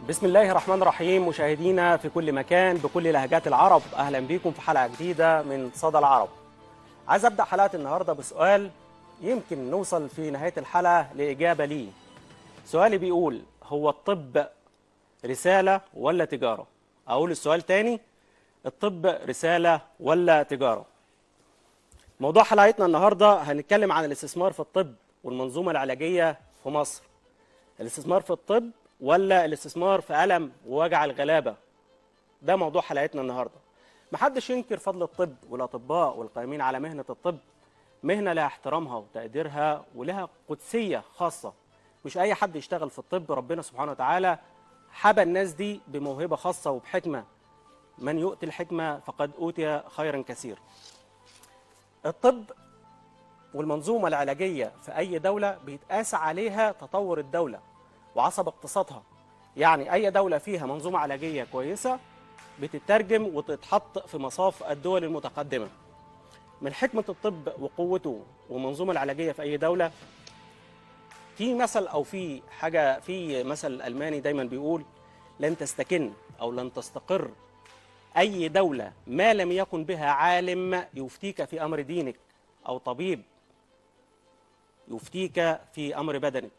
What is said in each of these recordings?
بسم الله الرحمن الرحيم مشاهدينا في كل مكان بكل لهجات العرب اهلا بكم في حلقه جديده من صدى العرب عايز ابدا حلقه النهارده بسؤال يمكن نوصل في نهايه الحلقه لاجابه ليه سؤالي بيقول هو الطب رساله ولا تجاره اقول السؤال تاني الطب رساله ولا تجاره موضوع حلقتنا النهارده هنتكلم عن الاستثمار في الطب والمنظومه العلاجيه في مصر الاستثمار في الطب ولا الاستثمار في ألم ووجع الغلابة ده موضوع حلقتنا النهاردة محدش ينكر فضل الطب والأطباء والقائمين على مهنة الطب مهنة لها احترامها وتقديرها ولها قدسية خاصة مش أي حد يشتغل في الطب ربنا سبحانه وتعالى حبى الناس دي بموهبة خاصة وبحكمة من يؤتي الحكمة فقد أوتي خيرا كثير الطب والمنظومة العلاجية في أي دولة بيتقاس عليها تطور الدولة وعصب اقتصادها يعني أي دولة فيها منظومة علاجية كويسة بتترجم وتتحط في مصاف الدول المتقدمة من حكمة الطب وقوته والمنظومة العلاجية في أي دولة في مثل أو في حاجة في مثل ألماني دايما بيقول لن تستكن أو لن تستقر أي دولة ما لم يكن بها عالم يفتيك في أمر دينك أو طبيب يفتيك في أمر بدنك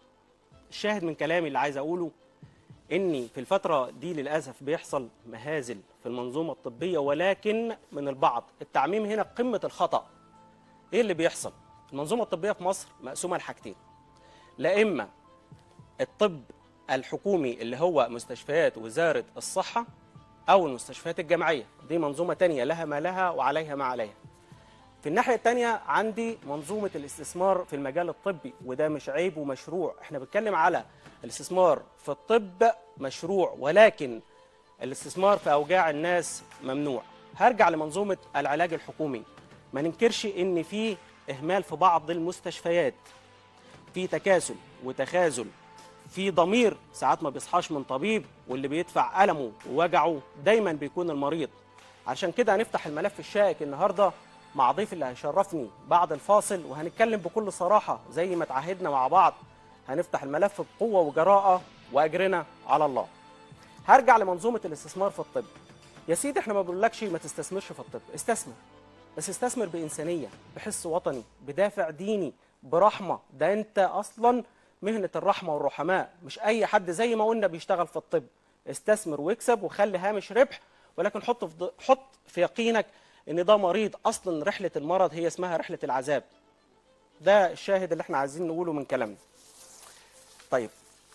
الشاهد من كلامي اللي عايز اقوله اني في الفتره دي للاسف بيحصل مهازل في المنظومه الطبيه ولكن من البعض التعميم هنا قمه الخطا ايه اللي بيحصل المنظومه الطبيه في مصر مقسومه لحاجتين لا اما الطب الحكومي اللي هو مستشفيات وزاره الصحه او المستشفيات الجامعيه دي منظومه تانية لها ما لها وعليها ما عليها في الناحية التانية عندي منظومة الاستثمار في المجال الطبي وده مش عيب ومشروع احنا بنتكلم على الاستثمار في الطب مشروع ولكن الاستثمار في أوجاع الناس ممنوع هرجع لمنظومة العلاج الحكومي ما ننكرش ان في اهمال في بعض المستشفيات في تكاسل وتخاذل في ضمير ساعات ما بيصحاش من طبيب واللي بيدفع ألمه ووجعه دايما بيكون المريض عشان كده هنفتح الملف الشائك النهارده مع ضيف اللي هيشرفني بعد الفاصل وهنتكلم بكل صراحة زي ما تعهدنا مع بعض هنفتح الملف بقوة وجراءة وأجرنا على الله هرجع لمنظومة الاستثمار في الطب يا سيدي احنا ما بنقولكش ما تستثمرش في الطب استثمر بس استثمر بإنسانية بحس وطني بدافع ديني برحمة ده انت أصلا مهنة الرحمة والرحماء مش أي حد زي ما قلنا بيشتغل في الطب استثمر واكسب وخلي هامش ربح ولكن حط في حط في يقينك ان ده مريض اصلا رحله المرض هي اسمها رحله العذاب ده الشاهد اللي احنا عايزين نقوله من كلامنا طيب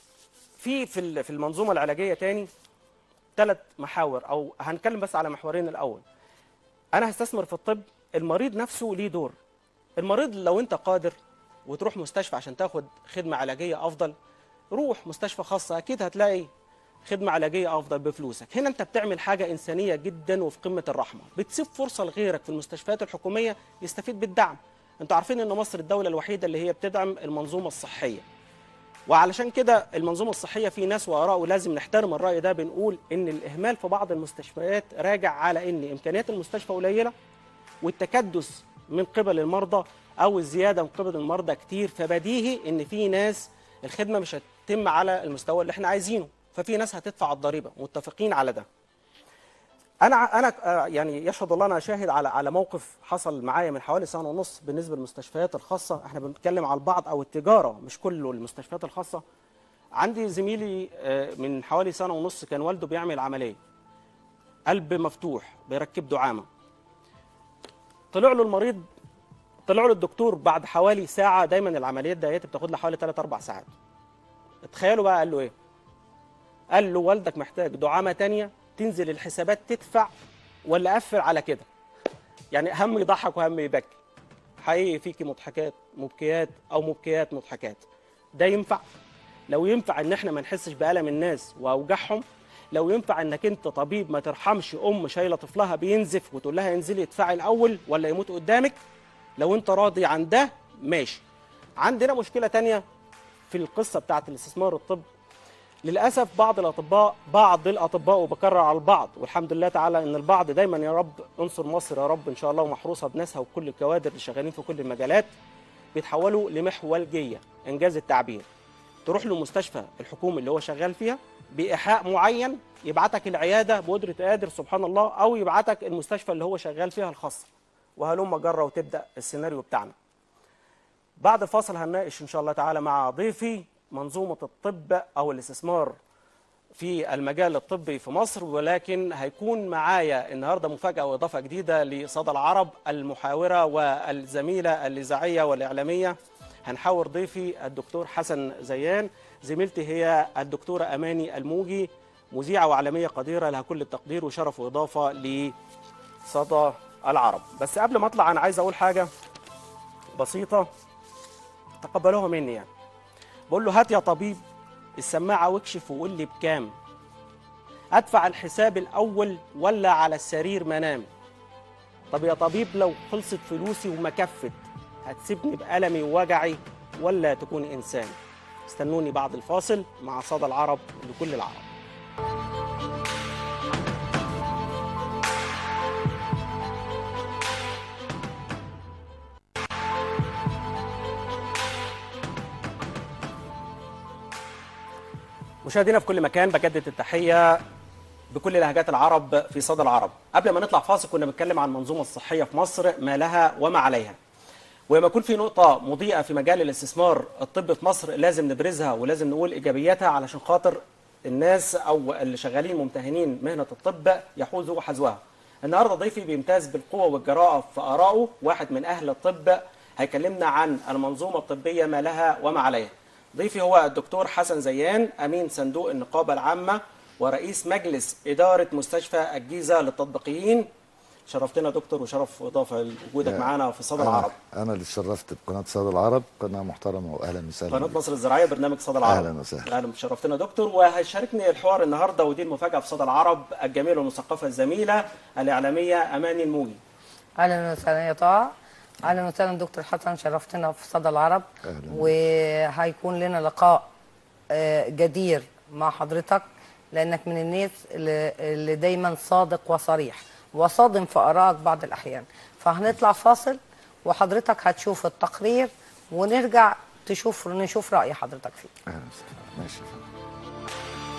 في في في المنظومه العلاجيه تاني ثلاث محاور او هنتكلم بس على محورين الاول انا هستثمر في الطب المريض نفسه ليه دور المريض لو انت قادر وتروح مستشفى عشان تاخد خدمه علاجيه افضل روح مستشفى خاصه اكيد هتلاقي خدمة علاجية أفضل بفلوسك هنا أنت بتعمل حاجة إنسانية جدا وفي قمة الرحمة بتسيب فرصة لغيرك في المستشفيات الحكومية يستفيد بالدعم أنتوا عارفين أن مصر الدولة الوحيدة اللي هي بتدعم المنظومة الصحية وعلشان كده المنظومة الصحية في ناس وآراء ولازم نحترم الرأي ده بنقول إن الإهمال في بعض المستشفيات راجع على إن إمكانيات المستشفى قليلة والتكدس من قبل المرضى أو الزيادة من قبل المرضى كتير فبديهي إن في ناس الخدمة مش هتتم على المستوى اللي احنا عايزينه ففي ناس هتدفع الضريبه متفقين على ده انا انا يعني يشهد الله انا شاهد على على موقف حصل معايا من حوالي سنه ونص بالنسبه للمستشفيات الخاصه احنا بنتكلم على البعض او التجاره مش كله المستشفيات الخاصه عندي زميلي من حوالي سنه ونص كان والده بيعمل عمليه قلب مفتوح بيركب دعامه طلع له المريض طلع له الدكتور بعد حوالي ساعه دايما العمليات ديت بتاخد لها حوالي 3 4 ساعات تخيلوا بقى قال له ايه قال له والدك محتاج دعامة تانية تنزل الحسابات تدفع ولا قفل على كده يعني هم يضحك وهم يبكي حقيقي فيكي مضحكات مبكيات او مبكيات مضحكات ده ينفع لو ينفع ان احنا ما نحسش بألم الناس واوجاعهم لو ينفع انك انت طبيب ما ترحمش ام شايله طفلها بينزف وتقول لها انزلي ادفعي الاول ولا يموت قدامك لو انت راضي عن ده ماشي عندنا مشكله تانية في القصه بتاعت الاستثمار الطب للاسف بعض الاطباء بعض الاطباء وبكرر على البعض والحمد لله تعالى ان البعض دايما يا رب انصر مصر يا رب ان شاء الله ومحروسه بناسها وكل الكوادر اللي شغالين في كل المجالات بيتحولوا لمحولجيه انجاز التعبير تروح له مستشفى الحكومي اللي هو شغال فيها بايحاء معين يبعتك العياده بقدره قادر سبحان الله او يبعتك المستشفى اللي هو شغال فيها الخاصه وهلم جره وتبدا السيناريو بتاعنا بعد الفاصل هنناقش ان شاء الله تعالى مع ضيفي منظومه الطب او الاستثمار في المجال الطبي في مصر ولكن هيكون معايا النهارده مفاجاه واضافه جديده لصدى العرب المحاوره والزميله الاذاعيه والاعلاميه هنحاور ضيفي الدكتور حسن زيان زميلتي هي الدكتوره اماني الموجي مذيعه واعلاميه قديره لها كل التقدير وشرف واضافه لصدى العرب بس قبل ما اطلع انا عايز اقول حاجه بسيطه تقبلوها مني يعني بقول له هات يا طبيب السماعه واكشف وقول لي بكام ادفع الحساب الاول ولا على السرير منام طب يا طبيب لو خلصت فلوسي وما كفت هتسيبني بألمي ووجعي ولا تكون إنسان استنوني بعد الفاصل مع صدى العرب لكل العرب مشاهدينا في كل مكان بجدد التحية بكل لهجات العرب في صدى العرب قبل ما نطلع فاصل كنا بنتكلم عن المنظومة الصحية في مصر ما لها وما عليها ولما يكون في نقطة مضيئة في مجال الاستثمار الطبي في مصر لازم نبرزها ولازم نقول إيجابياتها علشان خاطر الناس أو اللي شغالين ممتهنين مهنة الطب يحوزوا حذوها. النهارده ضيفي بيمتاز بالقوة والجراءة في آرائه واحد من أهل الطب هيكلمنا عن المنظومة الطبية ما لها وما عليها. ضيفي هو الدكتور حسن زيان أمين صندوق النقابة العامة ورئيس مجلس إدارة مستشفى الجيزة للتطبيقيين شرفتنا دكتور وشرف اضافه لوجودك معانا في صدى العرب انا اللي اتشرفت بقناه صدى العرب قناه محترمه واهلا وسهلا قناه مصر الزراعيه برنامج صدى العرب اهلا وسهلا اهلا شرفتنا دكتور وهيشاركني الحوار النهارده ودي المفاجاه في صدى العرب الجميله والمثقفه الزميله الاعلاميه اماني الموجي اهلا وسهلا يا طه اهلا وسهلا دكتور حسن شرفتنا في صدى العرب أهلاً. وهيكون لنا لقاء آه، جدير مع حضرتك لانك من الناس اللي اللي دايما صادق وصريح وصادم في ارائك بعض الاحيان فهنطلع فاصل وحضرتك هتشوف التقرير ونرجع تشوف نشوف راي حضرتك فيه اهلا وسهلا ماشي يا فندم.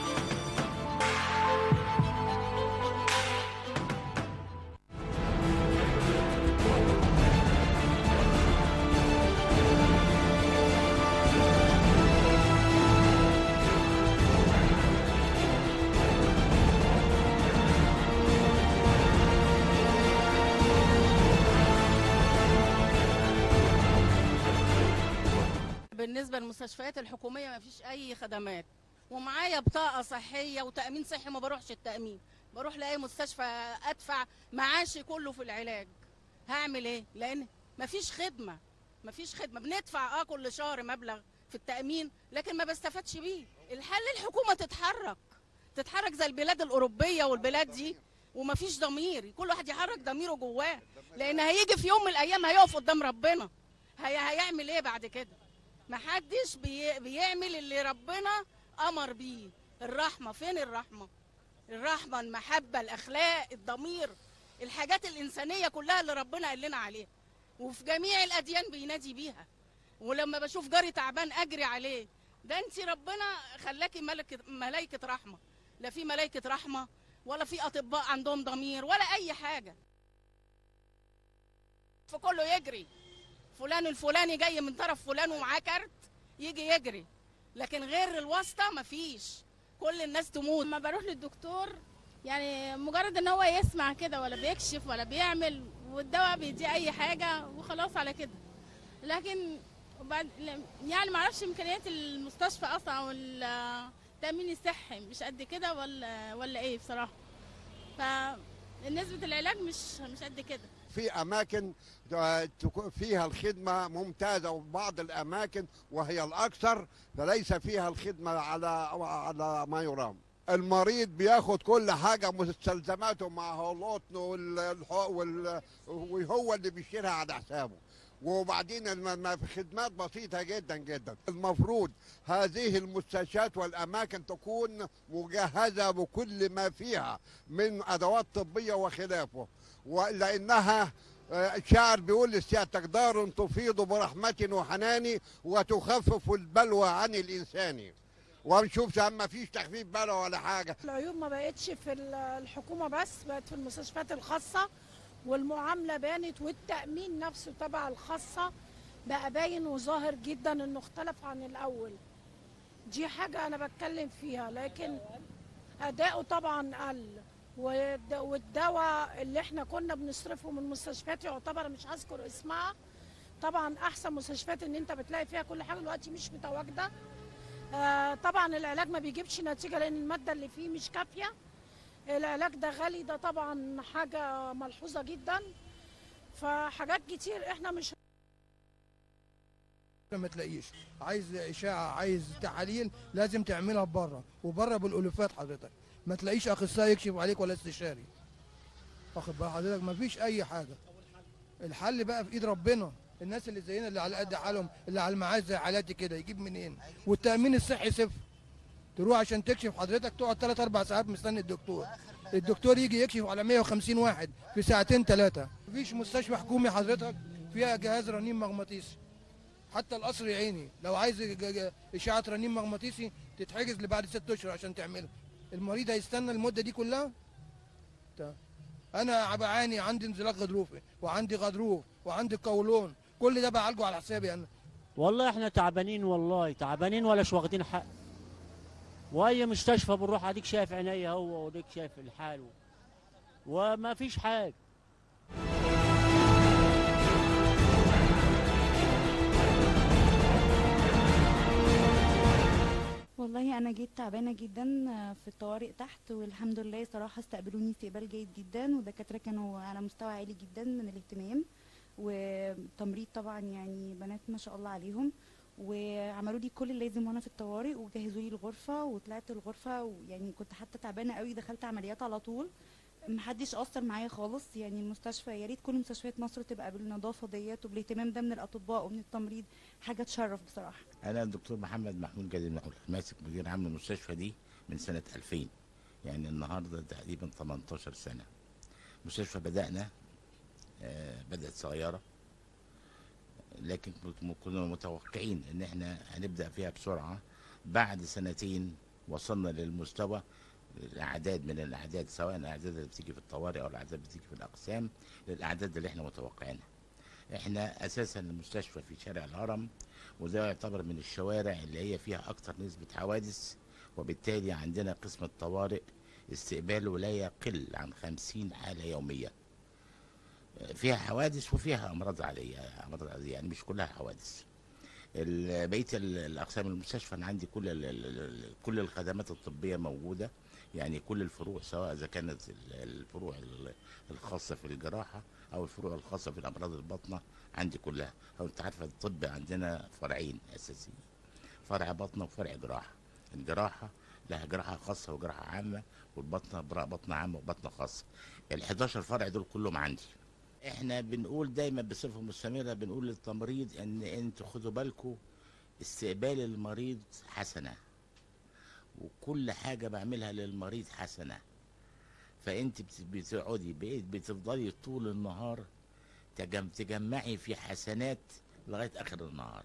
بالنسبه للمستشفيات الحكوميه ما فيش اي خدمات ومعايا بطاقه صحيه وتامين صحي ما بروحش التامين بروح لاي مستشفى ادفع معاشي كله في العلاج هعمل ايه لان ما فيش خدمه ما فيش خدمه بندفع اه كل شهر مبلغ في التامين لكن ما بستفادش بيه الحل الحكومه تتحرك تتحرك زي البلاد الاوروبيه والبلاد دي وما فيش ضمير كل واحد يحرك ضميره جواه لان هيجي في يوم من الايام هيقف قدام ربنا هي هيعمل ايه بعد كده محدش بي... بيعمل اللي ربنا امر بيه الرحمه فين الرحمه الرحمه المحبه الاخلاق الضمير الحاجات الانسانيه كلها اللي ربنا قال لنا عليها وفي جميع الاديان بينادي بيها ولما بشوف جاري تعبان اجري عليه ده انت ربنا خلاكي ملكه ملائكه رحمه لا في ملائكه رحمه ولا في اطباء عندهم ضمير ولا اي حاجه فكله يجري فلان الفلاني جاي من طرف فلان ومعاه كارت يجي يجري لكن غير الواسطه مفيش كل الناس تموت لما بروح للدكتور يعني مجرد ان هو يسمع كده ولا بيكشف ولا بيعمل والدواء بيدي اي حاجه وخلاص على كده لكن وبعد يعني ما اعرفش امكانيات المستشفى اصلا او التامين الصحي مش قد كده ولا ولا ايه بصراحه فنسبه العلاج مش مش قد كده في اماكن آه، تكون فيها الخدمه ممتازه وبعض الاماكن وهي الاكثر فليس فيها الخدمه على على ما يرام المريض بياخد كل حاجه مستلزماته معه القطن والح- وال- وهو اللي بيشيلها على حسابه وبعدين الم- الم- خدمات بسيطة جدا جدا المفروض هذه المستشفيات والأماكن تكون مجهزة بكل ما فيها من أدوات طبية وخلافه ولأنها آه، الشاعر بيقول لسيادتك دار تفيض برحمة وحنان وتخفف البلوى عن الإنسان ونشوف ما فيش تخفيف بلا ولا حاجه العيوب ما بقتش في ال- الحكومة بس بقت في المستشفيات الخاصة والمعاملة بانت والتأمين نفسه تبع الخاصة بقى باين وظاهر جدا انه اختلف عن الأول دي حاجة أنا بتكلم فيها لكن أداؤه طبعا قل والد- والدواء اللي احنا كنا بنصرفه من مستشفيات يعتبر مش هذكر اسمها طبعا أحسن مستشفيات إن أنت بتلاقي فيها كل حاجة دلوقتي مش متواجدة آه، طبعا العلاج ما بيجيبش نتيجة لأن المادة اللي فيه مش كافية العلاج ده غالي ده طبعا حاجة ملحوظة جدا فحاجات كتير احنا مش ما تلاقيش عايز اشاعه عايز تحاليل لازم تعملها بره وبره بالالوفات حضرتك ما تلاقيش اخصائي يكشف عليك ولا استشاري واخد بال حضرتك ما فيش اي حاجه الحل بقى في ايد ربنا الناس اللي زينا اللي على قد حالهم اللي على المعاش زي حالاتي كده يجيب منين والتامين الصحي صفر تروح عشان تكشف حضرتك تقعد 3 4 ساعات مستني الدكتور الدكتور يجي يكشف على 150 واحد في ساعتين ثلاثه مفيش مستشفى حكومي حضرتك فيها جهاز رنين مغناطيسي حتى القصر يا عيني لو عايز ج- ج- اشعه رنين مغناطيسي تتحجز لبعد ست اشهر عشان تعملها المريض هيستنى المده دي كلها تا. انا بعاني عندي انزلاق غضروفي وعندي غضروف وعندي قولون كل ده بعالجه على حسابي انا والله احنا تعبانين والله تعبانين ولاش واخدين حق واي مستشفى بنروح اديك شايف عينيا هو وديك شايف الحال وما فيش حاجه والله انا جيت تعبانه جدا في الطوارئ تحت والحمد لله صراحه استقبلوني استقبال جيد جدا والدكاتره كانوا على مستوى عالي جدا من الاهتمام وتمريض طبعا يعني بنات ما شاء الله عليهم وعملوا لي كل اللازم وانا في الطوارئ وجهزوا لي الغرفه وطلعت الغرفه ويعني كنت حتى تعبانه قوي دخلت عمليات على طول محدش اثر معايا خالص يعني المستشفى يا ريت كل مستشفيات مصر تبقى بالنظافه ديت وبالاهتمام ده من الاطباء ومن التمريض حاجه تشرف بصراحه انا الدكتور محمد محمود جاد المحول ماسك مدير عام المستشفى دي من سنه 2000 يعني النهارده تقريبا 18 سنه المستشفى بدانا آه، بدات صغيره لكن كنت- كنا متوقعين ان احنا هنبدا فيها بسرعه بعد سنتين وصلنا للمستوى الاعداد من الاعداد سواء الاعداد اللي بتيجي في الطوارئ او الاعداد اللي بتيجي في الاقسام للاعداد اللي احنا متوقعينها احنا اساسا المستشفى في شارع الهرم وده يعتبر من الشوارع اللي هي فيها اكتر نسبة حوادث وبالتالي عندنا قسم الطوارئ استقباله لا يقل عن خمسين حالة يوميا فيها حوادث وفيها امراض عادية امراض عادية يعني مش كلها حوادث ال- بقية ال- الاقسام المستشفى انا عندي كل ال- ال- ال- كل الخدمات الطبية موجودة يعني كل الفروع سواء اذا كانت ال- الفروع ال- الخاصة في الجراحة او الفروع الخاصة في الامراض الباطنة عندي كلها او انت عارفه الطب عندنا فرعين اساسيين فرع بطنه وفرع جراحه الجراحه لها جراحه خاصه وجراحه عامه والبطنه برا- بطنه عامه وبطنه خاصه ال 11 فرع دول كلهم عندي احنا بنقول دايما بصفه مستمره بنقول للتمريض ان انتوا خدوا بالكم استقبال المريض حسنه وكل حاجه بعملها للمريض حسنه فانت بت- بتقعدي بقيت بتفضلي طول النهار تجم تجمعي في حسنات لغايه اخر النهار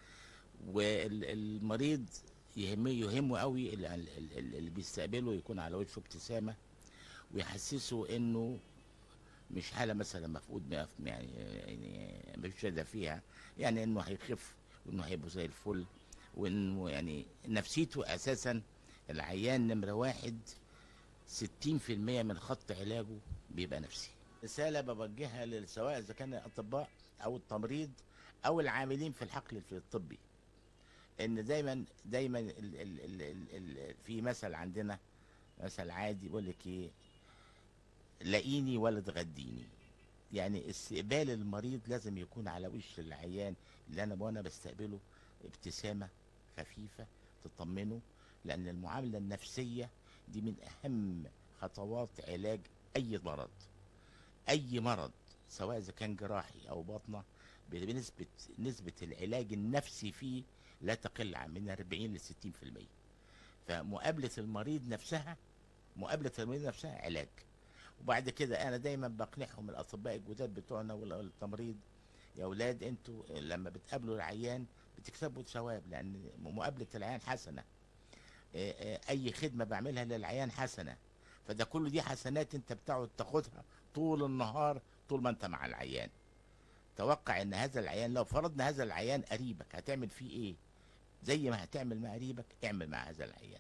والمريض يهمه يهمه قوي ال- ال- ال- اللي بيستقبله يكون على وشه ابتسامه ويحسسه انه مش حاله مثلا مفقود مف- يعني يعني مفيش فايده فيها يعني انه هيخف وانه هيبقى زي الفل وانه يعني نفسيته اساسا العيان نمره واحد 60% من خط علاجه بيبقى نفسي رسالة بوجهها لل- سواء إذا كان الأطباء أو التمريض أو العاملين في الحقل في الطبي إن دايما دايما ال ال ال ال ال في مثل عندنا مثل عادي يقول لك إيه لاقيني ولا تغديني يعني استقبال المريض لازم يكون على وش العيان اللي أنا وأنا بستقبله ابتسامة خفيفة تطمنه لأن المعاملة النفسية دي من أهم خطوات علاج أي مرض أي مرض سواء إذا كان جراحي أو باطنة بنسبة نسبة العلاج النفسي فيه لا تقل عن من 40 ل 60% فمقابلة المريض نفسها مقابلة المريض نفسها علاج وبعد كده أنا دايما بقنعهم الأطباء الجداد بتوعنا والتمريض يا أولاد أنتوا لما بتقابلوا العيان بتكسبوا ثواب لأن مقابلة العيان حسنة آه، آه، اي خدمه بعملها للعيان حسنه فده كل دي حسنات انت بتقعد تاخدها طول النهار طول ما انت مع العيان توقع ان هذا العيان لو فرضنا هذا العيان قريبك هتعمل فيه ايه زي ما هتعمل مع قريبك اعمل مع هذا العيان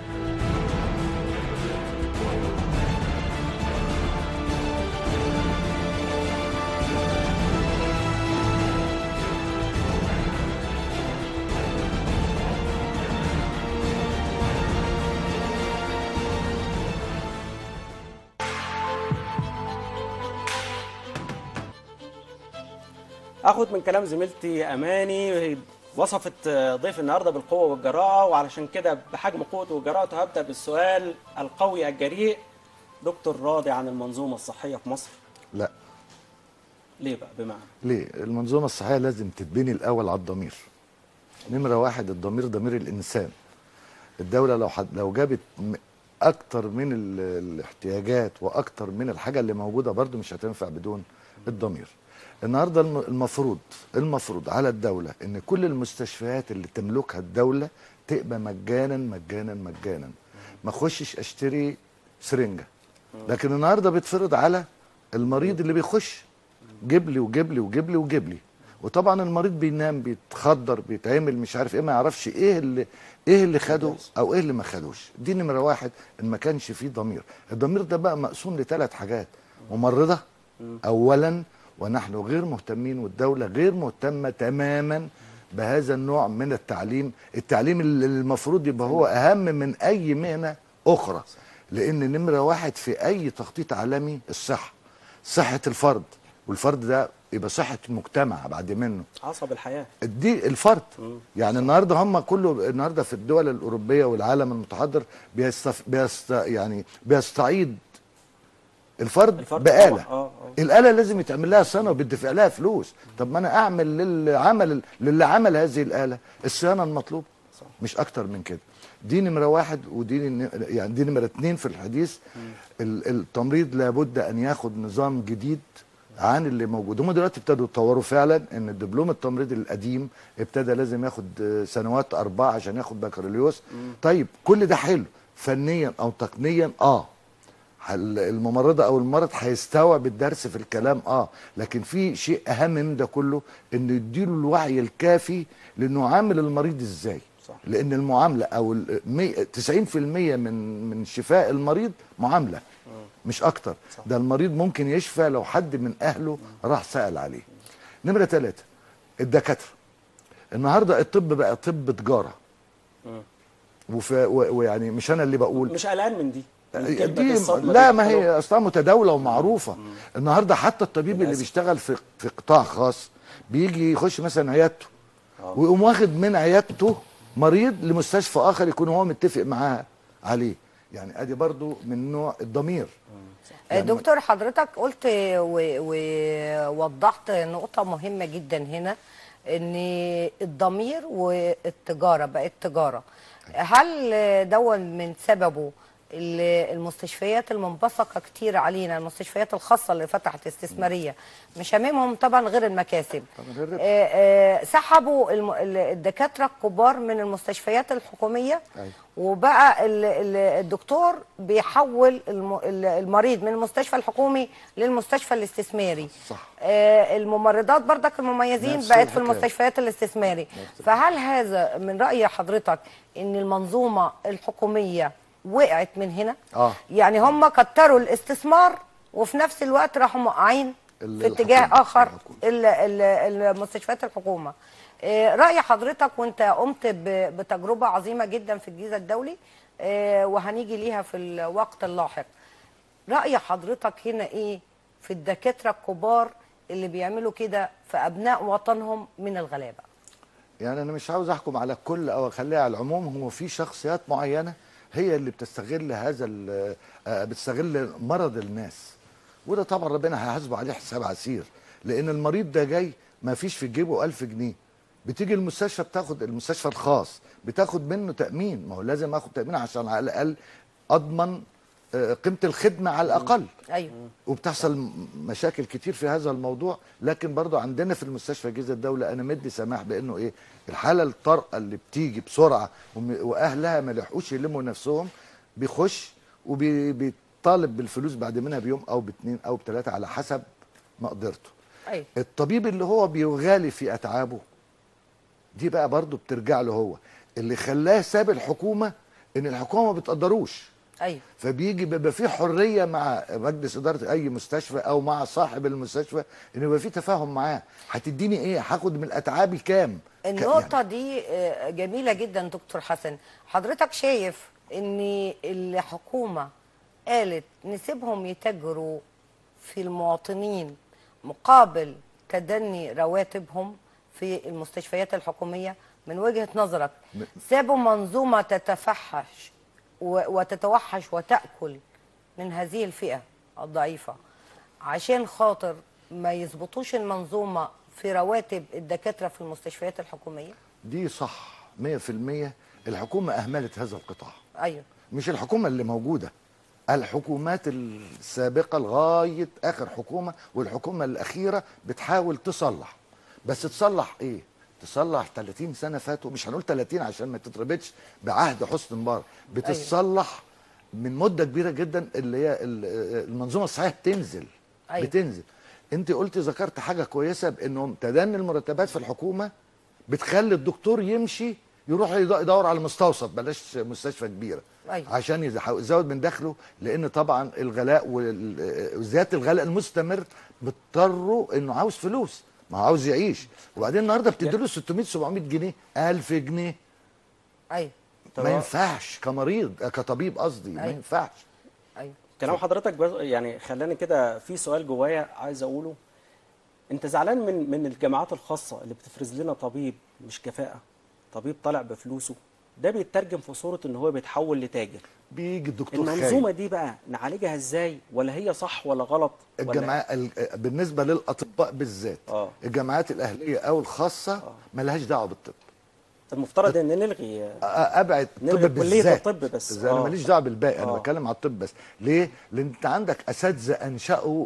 اخد من كلام زميلتي اماني وصفت ضيف النهارده بالقوه والجراءه وعلشان كده بحجم قوته وجراءته هبدا بالسؤال القوي الجريء دكتور راضي عن المنظومه الصحيه في مصر لا ليه بقى بمعنى ليه المنظومه الصحيه لازم تتبني الاول على الضمير نمره واحد الضمير ضمير الانسان الدوله لو حد لو جابت م- اكتر من ال- الاحتياجات واكتر من الحاجه اللي موجوده برضو مش هتنفع بدون الضمير النهارده الم- المفروض المفروض على الدوله ان كل المستشفيات اللي تملكها الدوله تبقى مجانا مجانا مجانا ما اخشش اشتري سرنجه لكن النهارده بيتفرض على المريض اللي بيخش جيب لي وجيب لي وجيب لي وجيب لي وطبعا المريض بينام بيتخدر بيتعمل مش عارف ايه ما يعرفش ايه اللي ايه اللي خده او ايه اللي ما خدوش دي نمره واحد ان ما كانش فيه ضمير الضمير ده بقى مقسوم لثلاث حاجات ممرضه اولا ونحن غير مهتمين والدوله غير مهتمه تماما بهذا النوع من التعليم التعليم اللي المفروض يبقى هو اهم من اي مهنه اخرى لان نمره واحد في اي تخطيط عالمي الصحه صحه الفرد والفرد ده يبقى صحه المجتمع بعد منه عصب الحياه دي الفرد يعني النهارده هم كله النهارده في الدول الاوروبيه والعالم المتحضر بيستف بيست يعني بيستعيد الفرد, الفرد بآلة طبعاً. آه، آه. الآلة لازم يتعمل لها صيانة وبيدفع لها فلوس طب ما أنا أعمل للي عمل للي عمل هذه الآلة الصيانة المطلوبة مش أكتر من كده دي نمرة واحد ودي ن- يعني دي نمرة اتنين في الحديث ال- التمريض لابد أن ياخد نظام جديد عن اللي موجود هم دلوقتي ابتدوا يتطوروا فعلا ان الدبلوم التمريض القديم ابتدى لازم ياخد آه، سنوات اربعه عشان ياخد بكالوريوس طيب كل ده حلو فنيا او تقنيا اه هل- الممرضه او الممرض هيستوعب الدرس في الكلام اه لكن في شيء اهم من ده كله انه يديله الوعي الكافي لانه عامل المريض ازاي صح. لان المعامله او ال- مي- 90% من من شفاء المريض معامله مش اكتر صح. ده المريض ممكن يشفى لو حد من اهله راح سال عليه نمره ثلاثة الدكاتره النهارده الطب بقى طب تجاره مم. وف- و- ويعني مش انا اللي بقول مش قلقان من دي من كلمة دي الصدمة لا دي ما بتقولوا. هي اصلا متداوله ومعروفه النهارده حتى الطبيب اللي للأسف. بيشتغل في في قطاع خاص بيجي يخش مثلا عيادته آه. ويقوم واخد من عيادته مريض لمستشفى اخر يكون هو متفق معاه عليه يعني ادي برضو من نوع الضمير يعني دكتور حضرتك قلت و- ووضحت نقطة مهمة جدا هنا ان الضمير والتجارة بقت تجارة هل دون من سببه ال- المستشفيات المنبثقة كتير علينا المستشفيات الخاصة اللي فتحت استثمارية مش هاممهم طبعا غير المكاسب طبعاً غير الربح. آه، آه، سحبوا الم- ال- الدكاترة الكبار من المستشفيات الحكومية أيوة. وبقى ال- ال- الدكتور بيحول الم- ال- المريض من المستشفى الحكومي للمستشفى الاستثماري صح. آه، الممرضات برضك المميزين نفس بقت في الحكاية. المستشفيات الاستثماري فهل هذا من رأي حضرتك ان المنظومة الحكومية وقعت من هنا اه يعني هم كتروا الاستثمار وفي نفس الوقت راحوا موقعين ال- في اتجاه الحكومة. اخر الحكومة. ال- ال- المستشفيات الحكومه آه، راي حضرتك وانت قمت ب- بتجربه عظيمه جدا في الجيزه الدولي آه، وهنيجي ليها في الوقت اللاحق راي حضرتك هنا ايه في الدكاتره الكبار اللي بيعملوا كده في ابناء وطنهم من الغلابه يعني انا مش عاوز احكم على الكل او اخليها على العموم هو في شخصيات معينه هي اللي بتستغل هذا ال- آه، بتستغل مرض الناس وده طبعا ربنا هيحاسبه عليه حساب عسير لان المريض ده جاي ما فيش في جيبه ألف جنيه بتيجي المستشفى بتاخد المستشفى الخاص بتاخد منه تأمين ما هو لازم اخد تأمين عشان على الأقل أضمن آه، قيمه الخدمه على الاقل ايوه وبتحصل م- مشاكل كتير في هذا الموضوع لكن برضو عندنا في المستشفى جيزه الدوله انا مدي سماح بانه ايه الحاله الطارئه اللي بتيجي بسرعه وم- واهلها ما لحقوش يلموا نفسهم بيخش وبيطالب بالفلوس بعد منها بيوم او باتنين او بثلاثه على حسب مقدرته ايوه الطبيب اللي هو بيغالي في اتعابه دي بقى برضو بترجع له هو اللي خلاه ساب الحكومه ان الحكومه ما بتقدروش ايوه فبيجي بيبقى في حريه مع مجلس اداره اي مستشفى او مع صاحب المستشفى ان يبقى في تفاهم معاه هتديني ايه هاخد من اتعابي كام ك- النقطة دي آه، جميلة جدا دكتور حسن حضرتك شايف ان الحكومة قالت نسيبهم يتاجروا في المواطنين مقابل تدني رواتبهم في المستشفيات الحكومية من وجهة نظرك سابوا منظومة تتفحش و- وتتوحش وتأكل من هذه الفئة الضعيفة عشان خاطر ما يظبطوش المنظومة في رواتب الدكاترة في المستشفيات الحكومية دي صح 100% الحكومه اهملت هذا القطاع أيوه مش الحكومه اللي موجوده الحكومات السابقه لغايه اخر حكومه والحكومه الاخيره بتحاول تصلح بس تصلح ايه تصلح 30 سنه فاتوا مش هنقول 30 عشان ما تتربطش بعهد حسني مبارك بتصلح من مده كبيره جدا اللي هي ال- المنظومه الصحيه بتنزل أيوة. بتنزل انت قلت ذكرت حاجه كويسه بانهم تدني المرتبات في الحكومه بتخلي الدكتور يمشي يروح يد- يدور على مستوصف بلاش مستشفى كبيره أيوة. عشان يز- يزود من دخله لان طبعا الغلاء وال- وزياده الغلاء المستمر بتضطره انه عاوز فلوس ما هو عاوز يعيش وبعدين النهارده بتديله 600 700 جنيه 1000 جنيه أيوه ما ينفعش كمريض كطبيب قصدي ما أيوة. ينفعش أيوه كلام حضرتك بس يعني خلاني كده في سؤال جوايا عايز اقوله انت زعلان من من الجامعات الخاصه اللي بتفرز لنا طبيب مش كفاءه طبيب طالع بفلوسه ده بيترجم في صوره ان هو بيتحول لتاجر بيجي الدكتور المنظومه خايف دي بقى نعالجها ازاي ولا هي صح ولا غلط ولا الجامعات ال- بالنسبه للاطباء بالذات اه الجامعات الاهليه او الخاصه ملهاش دعوه بالطب المفترض ان نلغي أ- ابعد نلغي الطب كلية بالذات الطب بس. انا آه. ماليش دعوه بالباقي انا آه. بتكلم على الطب بس ليه لان انت عندك اساتذه انشأوا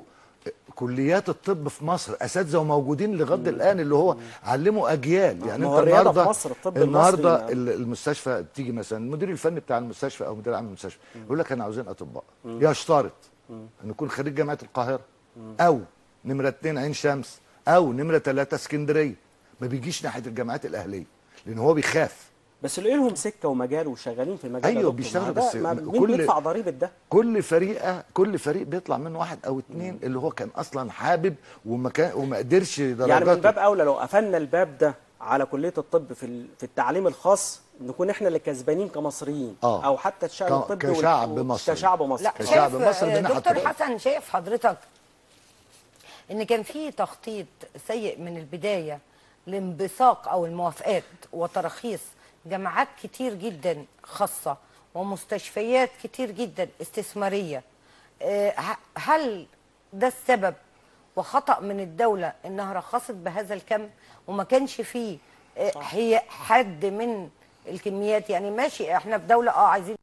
كليات الطب في مصر اساتذه وموجودين لغايه الان اللي هو علموا اجيال يعني ما انت هو الرياضة النهارده في مصر، الطب النهارده المصري ال- المستشفى تيجي مثلا المدير الفني بتاع المستشفى او مدير عام المستشفى يقول لك انا عاوزين اطباء يشترط ان يكون خريج جامعه القاهره او نمره اتنين عين شمس او نمره ثلاثه اسكندريه ما بيجيش ناحيه الجامعات الاهليه لان هو بيخاف بس اللي لهم سكه ومجال وشغالين في المجال أيوة، يا دكتور. بيشتغلوا ما ده- بس ما مين كل- بيدفع ضريبه ده كل فريقه كل فريق بيطلع منه واحد او اتنين اللي هو كان اصلا حابب وما كان وما قدرش درجاته يعني من باب اولى لو قفلنا الباب ده على كليه الطب في ال- في التعليم الخاص نكون احنا اللي كسبانين كمصريين آه. او حتى الشعب ك- الطبي وال- كشعب وال- مصري. كشعب مصري لا كشعب شايف مصر آه، من دكتور ناحية حسن شايف حضرتك ان كان في تخطيط سيء من البدايه لانبثاق او الموافقات وتراخيص جامعات كتير جدا خاصه ومستشفيات كتير جدا استثماريه آه، ه- هل ده السبب وخطأ من الدولة انها رخصت بهذا الكم وما كانش فيه آه، هي حد من الكميات يعني ماشي احنا في دولة اه عايزين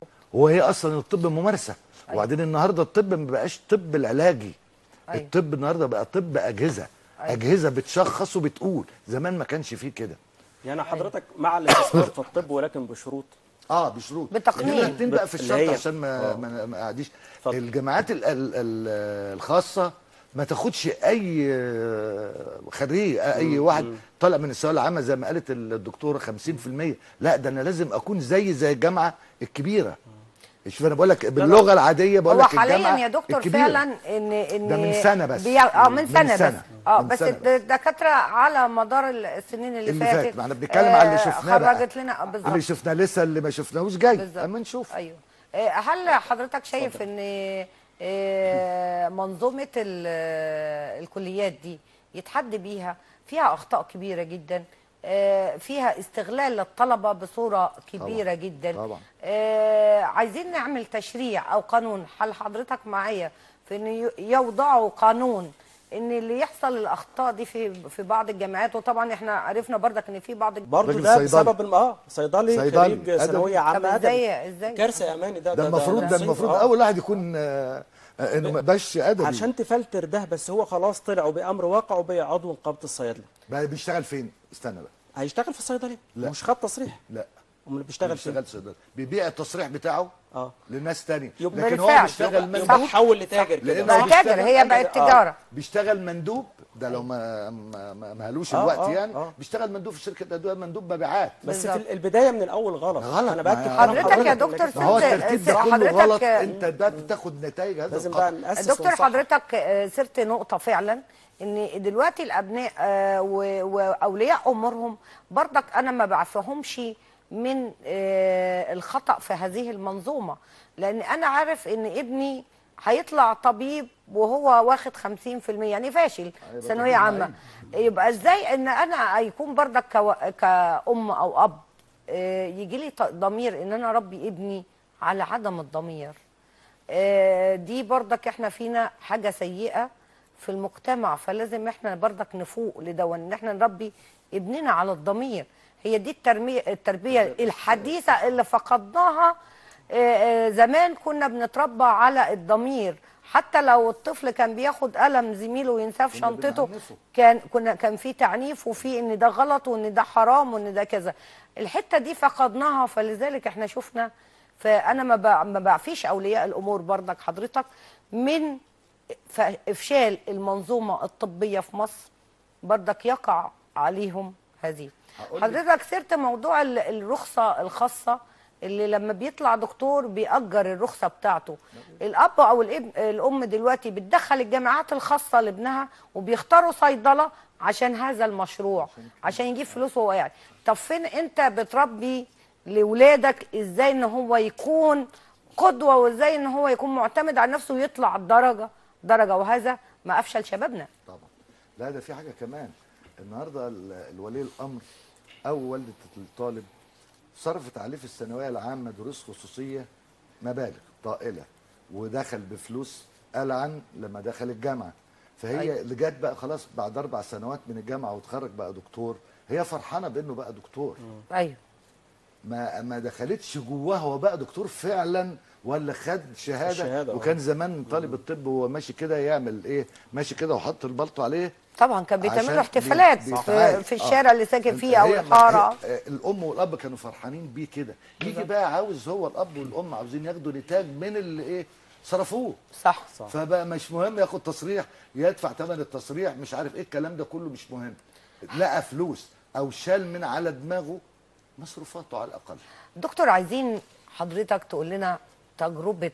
هو هي اصلا الطب ممارسه وبعدين النهارده الطب ما بقاش طب العلاجي أيوة. الطب النهارده بقى طب اجهزه أيوة. اجهزه بتشخص وبتقول زمان ما كانش فيه كده يعني حضرتك مع الاستثمار في الطب ولكن بشروط اه بشروط بتقنين. نمرة اتنين بقى في اللي الشرط هي- عشان ما آه. ما ما اعديش اتفضل. الجامعات ال ال ال الخاصه ما تاخدش اي آه، خريج اي واحد طالع من الثانويه العامه زي ما قالت الدكتوره 50% لا ده انا لازم اكون زي زي الجامعه الكبيره شوف انا بقول لك باللغه العاديه بقول هو لك الجامعه حاليا يا دكتور الكبيرة. فعلا ان ان ده من سنة بس. بي... اه من من سنه, سنة. بس اه من بس سنة الد- الدكاتره على مدار السنين اللي, اللي فاتت فات ما احنا بنتكلم على اللي شفناه بقى. خرجت لنا آه، بالظبط اللي شفناه لسه اللي ما شفناهوش جاي بالظبط. اما نشوف ايوه آه، هل حضرتك شايف ان آه، منظومه ال- آه، الكليات دي يتحد بيها فيها اخطاء كبيره جدا آه، فيها استغلال للطلبه بصوره كبيره طبعاً. جدا طبعا آه، عايزين نعمل تشريع او قانون هل حضرتك معايا في ان ي- يوضعوا قانون ان اللي يحصل الاخطاء دي في في بعض الجامعات وطبعا احنا عرفنا برضك ان في بعض برضه راجل ده صيدلي. بسبب الم- اه صيدلي صيدلي. خريج أدبي. ثانويه طب عامه ازاي أدبي. ازاي كارثه يا اماني ده ده المفروض ده نصيب. المفروض آه. اول واحد يكون آه، آه، انه ما بقاش ادبي عشان تفلتر ده بس هو خلاص طلع وبامر واقع وبقى عضو نقابه الصيادله بقى بيشتغل فين استنى بقى هيشتغل في الصيدليه لا. مش خد تصريح لا امال ما بيشتغل فين بيشتغلش صيدلي بيبيع التصريح بتاعه اه لناس تانية يبقى لكن هو بالفعل. بيشتغل يبقى مندوب تحول لتاجر كده لأنه بقى بيشتغل- تاجر هي بقت آه. تجاره بيشتغل مندوب ده لو ما ما ما مالوش آه، الوقت آه، يعني آه. بيشتغل مندوب في شركه ادويه مندوب مبيعات بس بالظبط. في البدايه من الاول غلط غلط انا ما باكد هي- كلام حضرتك يا دكتور لكن ما هو سيد- الترتيب ده سيد- كله حضرتك- غلط انت ده بتاخد نتائج هذا لازم الخطأ. بقى ناسس دكتور ونصحح. حضرتك آه، سرت نقطة فعلا ان دلوقتي الابناء آه، و- واولياء امورهم برضك انا ما بعفهمش من آه، الخطأ في هذه المنظومة لان انا عارف ان ابني هيطلع طبيب وهو واخد 50% يعني فاشل هيبقى ثانوية طبيب عامة معين. يبقى ازاي ان انا يكون برضك كو- كأم او اب يجي لي ضمير ان انا اربي ابني على عدم الضمير آه، دي برضك احنا فينا حاجه سيئه في المجتمع فلازم احنا برضك نفوق لدون ان احنا نربي ابننا على الضمير هي دي التربيه التربيه الحديثه اللي فقدناها آه، آه، زمان كنا بنتربى على الضمير حتى لو الطفل كان بياخد قلم زميله وينساه في كنا شنطته بنعنفه. كان كنا كان في تعنيف وفي ان ده غلط وان ده حرام وان ده كذا الحته دي فقدناها فلذلك احنا شفنا فانا ما بع- ما بعفيش اولياء الامور برضك حضرتك من ف- افشال المنظومه الطبيه في مصر برضك يقع عليهم هذه هقول لك. حضرتك سرت موضوع ال- الرخصه الخاصه اللي لما بيطلع دكتور بيأجر الرخصه بتاعته الاب او الابن الام دلوقتي بتدخل الجامعات الخاصه لابنها وبيختاروا صيدله عشان هذا المشروع عشان يجيب فلوس وهو قاعد طب فين انت بتربي لاولادك ازاي ان هو يكون قدوه وازاي ان هو يكون معتمد على نفسه ويطلع درجه درجه وهذا ما افشل شبابنا طبعا لا ده في حاجه كمان النهارده ال- الولي الامر او والده الطالب صرفت عليه في الثانويه العامه دروس خصوصيه مبالغ طائله ودخل بفلوس ألعن لما دخل الجامعه فهي أيوة. اللي جت بقى خلاص بعد اربع سنوات من الجامعه وتخرج بقى دكتور هي فرحانه بانه بقى دكتور ايوه ما ما دخلتش جواه هو بقى دكتور فعلا ولا خد شهاده, الشهادة، آه. وكان زمان طالب الطب وهو ماشي كده يعمل ايه ماشي كده وحط البلطو عليه طبعا كان عشان بيتعملوا احتفالات بي- في, بيتعاد. في آه. الشارع اللي ساكن فيه او هي- الحاره هي- الام والاب كانوا فرحانين بيه كده يجي بقى عاوز هو الاب والام عاوزين ياخدوا نتاج من اللي ايه صرفوه صح صح. فبقى مش مهم ياخد تصريح يدفع ثمن التصريح مش عارف ايه الكلام ده كله مش مهم لقى فلوس او شال من على دماغه مصروفاته على الاقل دكتور عايزين حضرتك تقول لنا تجربة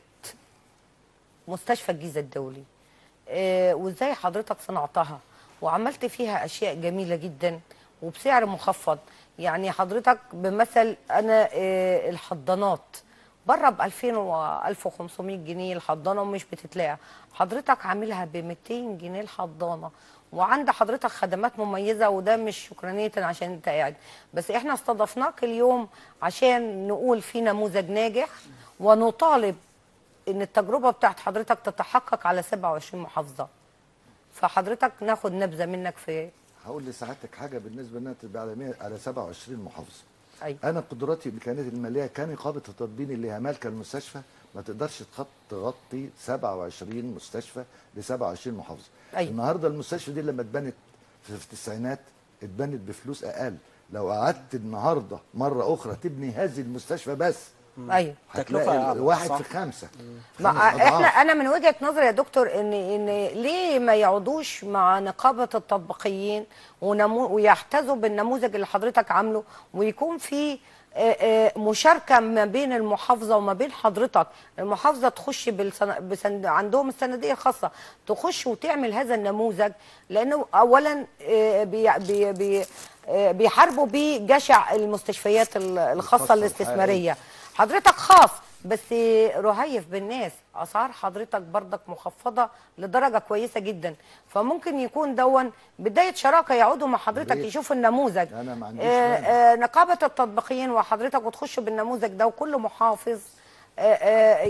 مستشفى الجيزة الدولي آه، وازاي حضرتك صنعتها وعملت فيها اشياء جميلة جدا وبسعر مخفض يعني حضرتك بمثل انا آه، الحضانات بره ب 2000 و 1500 جنيه الحضانه ومش بتتلاقى حضرتك عاملها ب 200 جنيه الحضانه وعند حضرتك خدمات مميزه وده مش شكرانيه عشان انت قاعد بس احنا استضفناك اليوم عشان نقول في نموذج ناجح ونطالب ان التجربه بتاعت حضرتك تتحقق على 27 محافظه فحضرتك ناخد نبذه منك في هقول لسعادتك حاجه بالنسبه انها تبقى على 100 على 27 محافظه أيوة. انا قدراتي امكانياتي الماليه كنقابه التطبيق اللي هي مالكه المستشفى ما تقدرش تخط- تغطي 27 مستشفى ل 27 محافظه أيوة. النهارده المستشفى دي لما اتبنت في في التسعينات اتبنت بفلوس اقل لو قعدت النهارده مره اخرى تبني هذه المستشفى بس ايوه تكلفة هتلاقي أعلى، واحد صح. في خمسه ما خمس أضعاف. احنا انا من وجهه نظري يا دكتور ان ان ليه ما يقعدوش مع نقابه التطبيقيين ونمو ويحتذوا بالنموذج اللي حضرتك عامله ويكون في آه، آه، مشاركه ما بين المحافظه وما بين حضرتك المحافظه تخش بالسن... بسن... عندهم السنديه الخاصه تخش وتعمل هذا النموذج لانه اولا آه، بي... بي... بي... آه، بيحاربوا بيه جشع المستشفيات ال- الخاصه الخاصة الاستثماريه حضرتك خاص بس رهيف بالناس اسعار حضرتك بردك مخفضه لدرجه كويسه جدا فممكن يكون دون بدايه شراكه يقعدوا مع حضرتك ريت. يشوفوا النموذج انا ما عنديش آه، مانع. آه، نقابه التطبيقيين وحضرتك وتخشوا بالنموذج ده وكل محافظ آه، آه،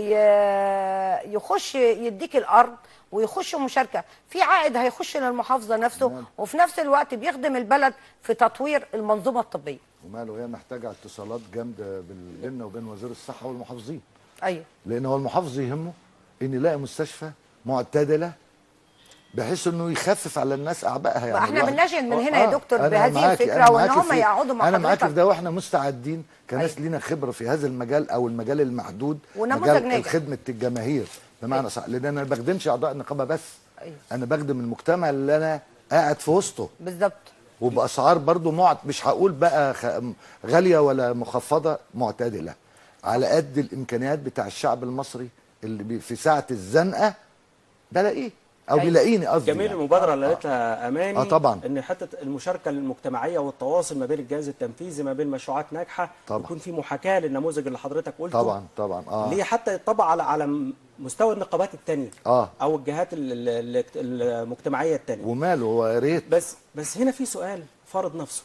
ي- يخش يديك الارض ويخش مشاركه في عائد هيخش للمحافظه نفسه وفي نفس الوقت بيخدم البلد في تطوير المنظومه الطبيه وماله هي محتاجه اتصالات جامده بال- بيننا وبين وزير الصحه والمحافظين ايوه لان هو المحافظ يهمه ان يلاقي مستشفى معتدله بحيث انه يخفف على الناس اعبائها يعني احنا الواحد- بنناشد من هنا يا آه، دكتور أنا بهذه معاكي، الفكرة أنا وإن معاكي هم في- يقعدوا مع انا معاك حضرتك. في ده واحنا مستعدين كناس لينا خبره في هذا المجال او المجال المحدود ونموذج مجال ناجح. خدمه الجماهير بمعنى صح لان انا ما بخدمش اعضاء النقابه بس أيوة. انا بخدم المجتمع اللي انا قاعد في وسطه بالظبط وباسعار برضو معت مش هقول بقى خ... غاليه ولا مخفضه معتدله على قد الامكانيات بتاع الشعب المصري اللي بي في ساعه الزنقه بلاقيه او أيوة. بيلاقيني قصدي جميل يعني. المبادره اللي قالتها اماني آه طبعا. ان حته المشاركه المجتمعيه والتواصل ما بين الجهاز التنفيذي ما بين مشروعات ناجحه طبعا. يكون في محاكاه للنموذج اللي حضرتك قلته طبعا طبعا اه ليه حتى يطبق على على مستوى النقابات التانية اه او الجهات ال- ال- ال- المجتمعيه التانية وماله هو يا ريت بس بس هنا في سؤال فرض نفسه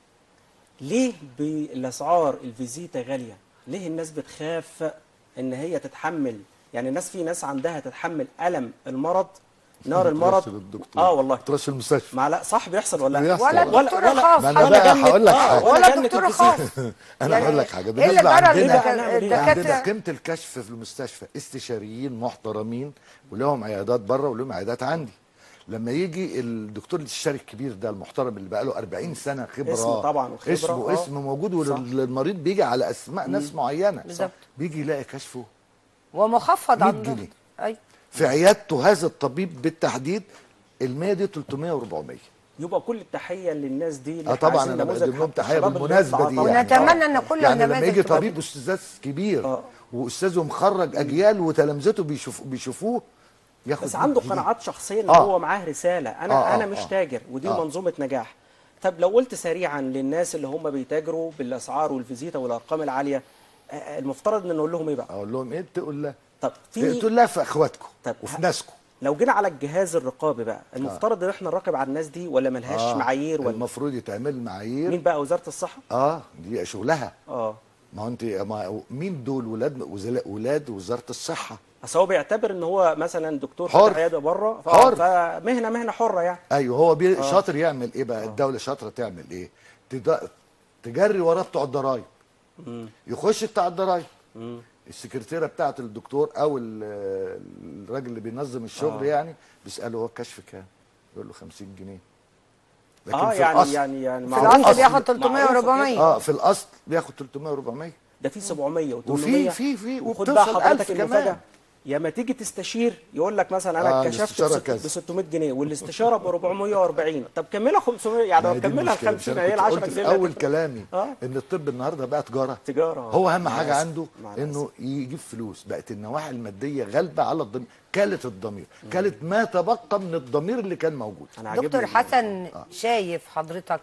ليه بالاسعار الفيزيتا غاليه ليه الناس بتخاف ان هي تتحمل يعني الناس في ناس عندها تتحمل الم المرض نار المرض تروحش للدكتور. اه والله تروحش المستشفى مع لا صح بيحصل ولا بيحصل. ولا ولا- دكتور خاص ما انا ولا بقى جنة- هقول لك آه، حاجه ولا جنة دكتور الفسيخ. خاص انا يعني هقول لك حاجه ايه اللي بالنسبه جرى عندنا للدكا- هنعمل إيه؟ عندنا الدكاتره قيمه الكشف في المستشفى استشاريين محترمين ولهم عيادات بره ولهم عيادات عندي لما يجي الدكتور الاستشاري الكبير ده المحترم اللي بقى له 40 سنه خبره اسمه طبعا وخبرة، اسمه آه. اسم موجود صح. والمريض بيجي على اسماء ناس معينه بالظبط. بيجي يلاقي كشفه ومخفض 100 عن جنيه. الضغط. ايوه في عيادته هذا الطبيب بالتحديد ال100 دي 300 و400 يبقى كل التحيه للناس دي اللي اه طبعا عايزين انا نموذج بقدم لهم حتى تحيه الشباب اللي بالمناسبه بيطلع دي طبعاً. يعني ونتمنى آه. ان كل يعني لما النماذج يجي تبقى طبيب استاذ كبير آه. واستاذه مخرج اجيال وتلامذته بيشوف بيشوفوه ياخد بس 100 عنده جنيه. قناعات شخصيه ان آه. هو معاه رساله انا آه، آه، انا مش آه. تاجر ودي آه. منظومه نجاح طب لو قلت سريعا للناس اللي هم بيتاجروا بالاسعار والفيزيتا والارقام العاليه آه، المفترض ان نقول لهم ايه بقى اقول لهم ايه تقول لا طب في تقول لا في اخواتكم طب وفي ه- ناسكم لو جينا على الجهاز الرقابي بقى المفترض ان احنا نراقب على الناس دي ولا ملهاش آه. معايير ولا المفروض يتعمل معايير مين بقى وزاره الصحه اه دي شغلها اه ما هو انت ما مين دول ولاد وزلاء ولاد وزاره الصحه اصل هو بيعتبر ان هو مثلا دكتور حر. فاتح عياده بره ف- حر. فمهنه مهنه حره يعني ايوه هو بي... آه. شاطر يعمل ايه بقى الدوله شاطره تعمل ايه تد... تجري وراه بتوع الضرايب مم. يخش بتاع الضرايب مم. السكرتيره بتاعه الدكتور او ال- الراجل اللي بينظم الشغل آه. يعني بيساله هو الكشف كام يقول له 50 جنيه لكن اه في يعني الأصل يعني يعني في معروف- الاصل بياخد 300 معروفة كده. و400 اه في الاصل بياخد 300 و400 ده في 700 و800 وفي في في وخد بقى وبتوصل حضرتك 1000 المفاجاه كمان يا ما تيجي تستشير يقول لك مثلا انا آه، كشفت الاستشارة ب كذا. 600 جنيه والاستشاره ب 440 طب كملها 500 يعني ما لو هي دي كملها ال المشكلة. 50 مش هي ال أنا 10 كنت قلت جنيه في اللي اول هتبقى- كلامي آه. ان الطب النهارده بقى تجاره تجاره هو اهم مع حاجه الأسف. عنده مع الأسف. انه يجيب فلوس بقت النواحي الماديه غالبه على الضمير كالت الضمير كالت ما تبقى من الضمير اللي كان موجود انا عاجبني دكتور ال- حسن شايف حضرتك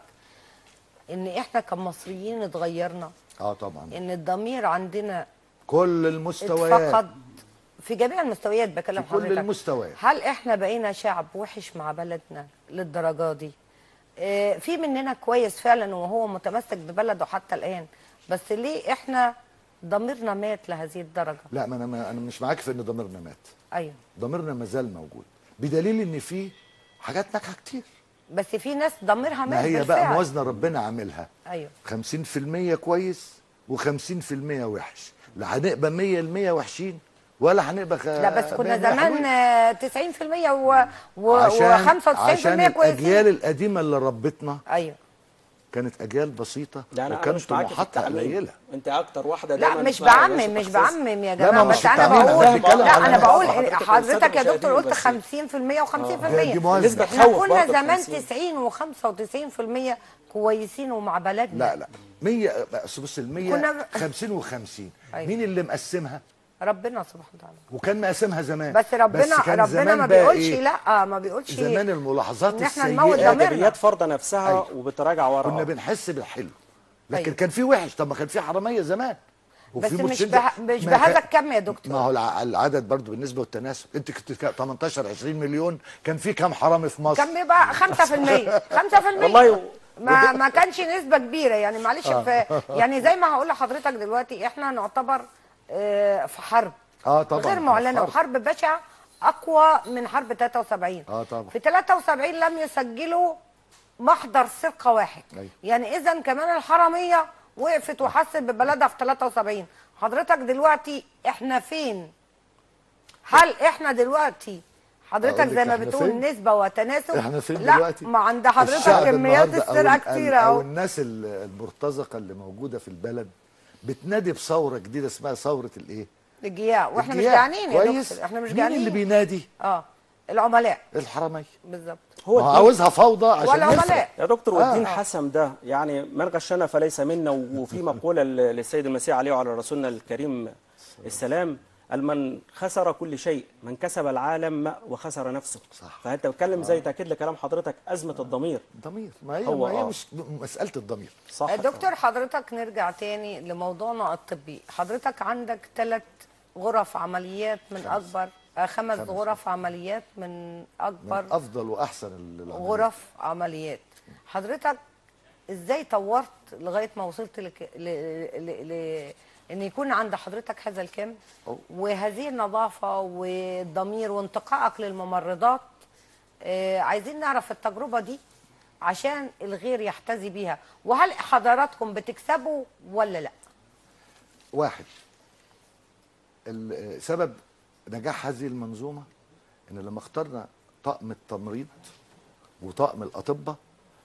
ان احنا كمصريين اتغيرنا اه طبعا ان الضمير عندنا كل المستويات اتفقد في جميع المستويات بكلم في كل حضرتك المستويات هل احنا بقينا شعب وحش مع بلدنا للدرجه دي اه في مننا كويس فعلا وهو متمسك ببلده حتى الان بس ليه احنا ضميرنا مات لهذه الدرجه لا ما انا ما انا مش معاك في ان ضميرنا مات ايوه ضميرنا ما زال موجود بدليل ان في حاجات ناجحه كتير بس في ناس ضميرها ما مات هي بقى بالفعل. موازنه ربنا عاملها ايوه 50% كويس و50% وحش لا هنبقى 100% وحشين ولا هنبقى خ... لا بس كنا 100% زمان حلوين. آه، 90% و, و... عشان و95% عشان الاجيال كويسين القديمه اللي ربتنا ايوه كانت اجيال بسيطه ده انا أنا وكانت مش معاك في طموحاتها التعميم قليله انت اكتر واحده لا دايما مش بتسمعي بعمم ناس مش بتختص. بعمم يا لا، ما جماعه مش بس انا التعميم، بقول أنا بتكلم لا على انا ناس. بقول حضرتك حضرتك يا السادة دكتور قلت المشاهدين 50% و50% دي- دي موازنة. نسبة احنا تخوف كنا برضه زمان 50. 90 و95% كويسين ومع بلدنا لا لا 100 بس بص ال 100 كنا- 50 و50 أيوة. مين اللي مقسمها ربنا سبحانه وتعالى وكان مقسمها زمان بس ربنا كان ربنا زمان ما بقى بيقولش إيه؟ لا ما بيقولش زمان الملاحظات إن إحنا نموت السيئه ضميرنا. ايجابيات فرضه نفسها أيوة. وبتراجع ورا كنا بنحس بالحلو لكن أيوة. كان في وحش طب ما كان في حراميه زمان بس وفي مش مرشد- به... مش ما بهذا كان- الكم يا ما دكتور هو الع- العدد برضو بالنسبه والتناسب انت كنت ك- 18 20 مليون كان في كام حرامي في مصر كان بيبقى 5% 5% والله و- ما ما كانش نسبه كبيره يعني معلش في يعني زي ما هقول لحضرتك دلوقتي احنا نعتبر آه، في حرب اه طبعا غير معلنه فرق. وحرب بشعه اقوى من حرب 73 اه طبعا في 73 لم يسجلوا محضر سرقه واحد أيوة. يعني اذا كمان الحراميه وقفت وحست ببلدها في 73 حضرتك دلوقتي احنا فين هل احنا دلوقتي حضرتك أقول لك زي ما إحنا بتقول فين؟ نسبه وتناسب احنا فين لا دلوقتي ما عند حضرتك الشعب كميات النهاردة أو السرقه ال- كتيره او اهو الناس ال- المرتزقه اللي موجوده في البلد بتنادي بثوره جديده اسمها ثوره الايه الجياع واحنا مش الجياع. جعانين يا كويس دكتور احنا مش مين جعانين اللي بينادي اه العملاء الحراميه بالظبط هو ما هو الدين- عاوزها فوضى عشان والعملاء. يسرق يا دكتور آه. والدين حسم ده يعني من غشنا فليس منا وفي مقولة ل- للسيد المسيح عليه وعلى رسولنا الكريم السلام قال من خسر كل شيء من كسب العالم وخسر نفسه صح. فانت بتتكلم زي تاكيد لكلام حضرتك ازمه الضمير ضمير ما هي هو ما هي آه. مش مساله الضمير صح دكتور حضرتك نرجع تاني لموضوعنا الطبي حضرتك عندك ثلاث غرف عمليات من اكبر آه، خمس خمس. غرف عمليات من من اكبر افضل واحسن ال- العمليات. غرف عمليات حضرتك ازاي طورت لغايه ما وصلت لك ل... ل... ل... ان يكون عند حضرتك هذا الكم أو. وهذه النظافه والضمير وانتقائك للممرضات آه عايزين نعرف التجربه دي عشان الغير يحتذي بيها وهل حضراتكم بتكسبوا ولا لا واحد ال- سبب نجاح هذه المنظومه ان لما اخترنا طقم التمريض وطقم الاطباء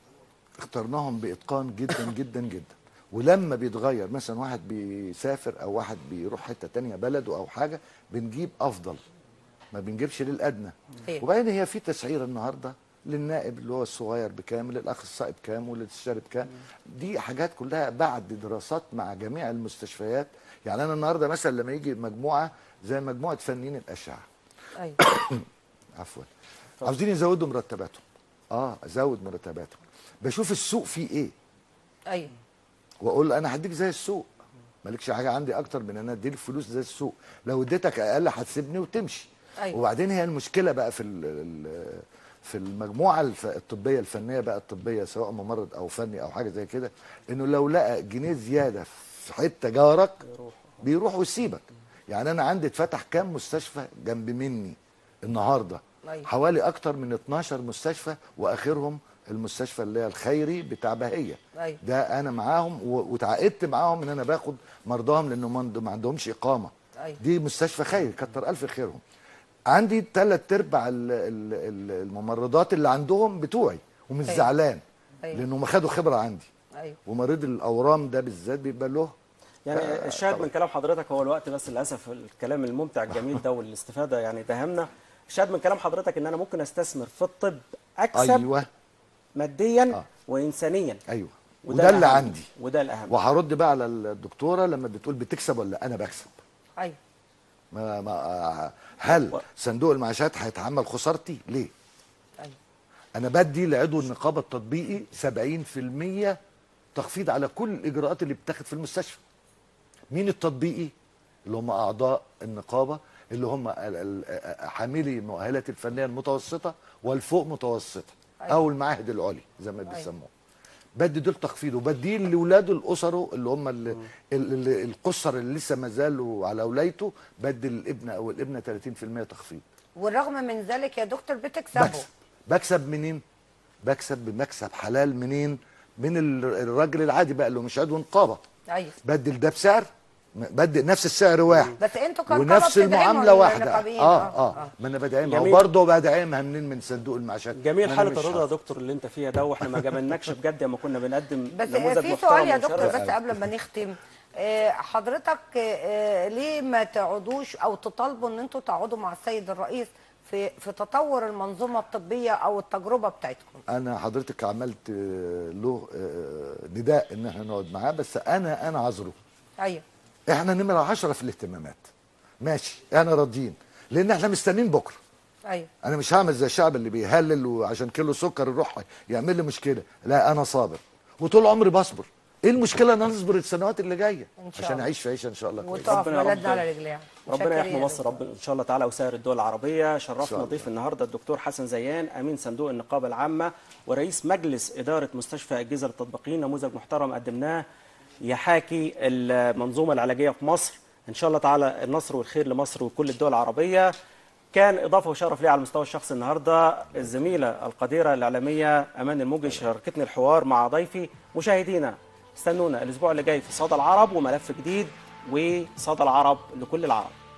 اخترناهم باتقان جدا جدا جدا ولما بيتغير مثلا واحد بيسافر او واحد بيروح حته تانية بلده او حاجه بنجيب افضل ما بنجيبش للادنى إيه. وبعدين هي في تسعيره النهارده للنائب اللي هو الصغير بكام للاخصائي بكام وللاستشاري بكام دي حاجات كلها بعد دراسات مع جميع المستشفيات يعني انا النهارده مثلا لما يجي مجموعه زي مجموعه فنيين الاشعه ايوه عفوا عاوزين يزودوا مرتباتهم اه ازود مرتباتهم بشوف السوق فيه ايه ايوه واقول له انا هديك زي السوق مالكش حاجه عندي اكتر من ان انا اديك فلوس زي السوق لو اديتك اقل هتسيبني وتمشي أيوة. وبعدين هي المشكله بقى في ال- ال- في المجموعه الف- الطبيه الفنيه بقى الطبيه سواء ممرض او فني او حاجه زي كده انه لو لقى جنيه زياده في حته جارك بيروح ويسيبك يعني انا عندي اتفتح كام مستشفى جنب مني النهارده أيوة. حوالي اكتر من 12 مستشفى واخرهم المستشفى اللي هي الخيري بتاع بهيه أيوة. ده انا معاهم و- واتعاقدت معاهم ان انا باخد مرضاهم لانه ما عند- ما عندهمش اقامه أيوة. دي مستشفى خير كتر الف خيرهم عندي ثلاث ارباع ال- ال- ال- الممرضات اللي عندهم بتوعي ومش أيوة. زعلان أيوة. لانهم خدوا خبره عندي ايوه ومريض الاورام ده بالذات بيبقى له يعني آه، الشاهد طبعا. من كلام حضرتك هو الوقت بس للاسف الكلام الممتع الجميل ده والاستفاده يعني دهمنا الشاهد من كلام حضرتك ان انا ممكن استثمر في الطب اكسب ايوه ماديا آه. وانسانيا ايوه وده وده اللي الأهم. عندي وده الاهم وهرد بقى على الدكتوره لما بتقول بتكسب ولا انا بكسب ايوه ما ما هل و- صندوق المعاشات هيتحمل خسارتي ليه ايوه انا بدي لعضو النقابه التطبيقي 70% تخفيض على كل الاجراءات اللي بتاخد في المستشفى مين التطبيقي اللي هم اعضاء النقابه اللي هم ال- ال- حاملي المؤهلات الفنيه المتوسطه والفوق متوسطه أيوة. او المعاهد العلي زي ما أيوة. بيسموه بدي دول تخفيض وبديه لاولاده الاسره اللي هم ال- ال- ال- القصر اللي لسه ما زالوا على ولايته بدي الابن او الابنه 30% تخفيض والرغم من ذلك يا دكتور بتكسبوا بكسب بكسب منين بكسب بمكسب حلال منين من ال- الراجل العادي بقى اللي مش عضو نقابه ايوه بدل ده بسعر م- بدل نفس السعر واحد بس انتوا كنقابه ونفس بتدعموا المعامله واحده النقابيين. اه اه ما انا بدعمها جميل. وبرضه بدعمها منين من صندوق المعاشات جميل ما أنا حاله مش الرضا يا عارف. دكتور اللي انت فيها ده واحنا ما جاملناكش بجد لما كنا بنقدم بس نموذج في محترم سؤال يا دكتور ومشرف. بس قبل ما نختم آه، حضرتك آه، ليه ما تقعدوش او تطالبوا ان انتوا تقعدوا مع السيد الرئيس في في تطور المنظومه الطبيه او التجربه بتاعتكم انا حضرتك عملت آه، له آه، نداء ان احنا نقعد معاه بس انا انا عذره ايوه احنا نمره 10 في الاهتمامات ماشي احنا راضيين لان احنا مستنيين بكره ايوه انا مش هعمل زي الشعب اللي بيهلل وعشان كيلو سكر يروح يعمل لي مشكله لا انا صابر وطول عمري بصبر ايه المشكله ان أنا اصبر السنوات اللي جايه إن شاء عشان الله. اعيش في عيشه ان شاء الله كويسه وتقف ربنا يا بلدنا رب- على رجليها ربنا متشكرين يحمي يا مصر دكتور. رب ان شاء الله تعالى وسائر الدول العربيه شرفنا الله. ضيف النهارده الدكتور حسن زيان امين صندوق النقابه العامه ورئيس مجلس اداره مستشفى الجيزه للتطبيقيين نموذج محترم قدمناه يحاكي المنظومه العلاجيه في مصر ان شاء الله تعالى النصر والخير لمصر وكل الدول العربيه كان اضافه وشرف لي على المستوى الشخصي النهارده الزميله القديره الاعلاميه امان الموجي شاركتني الحوار مع ضيفي مشاهدينا استنونا الاسبوع اللي جاي في صدى العرب وملف جديد وصدى العرب لكل العرب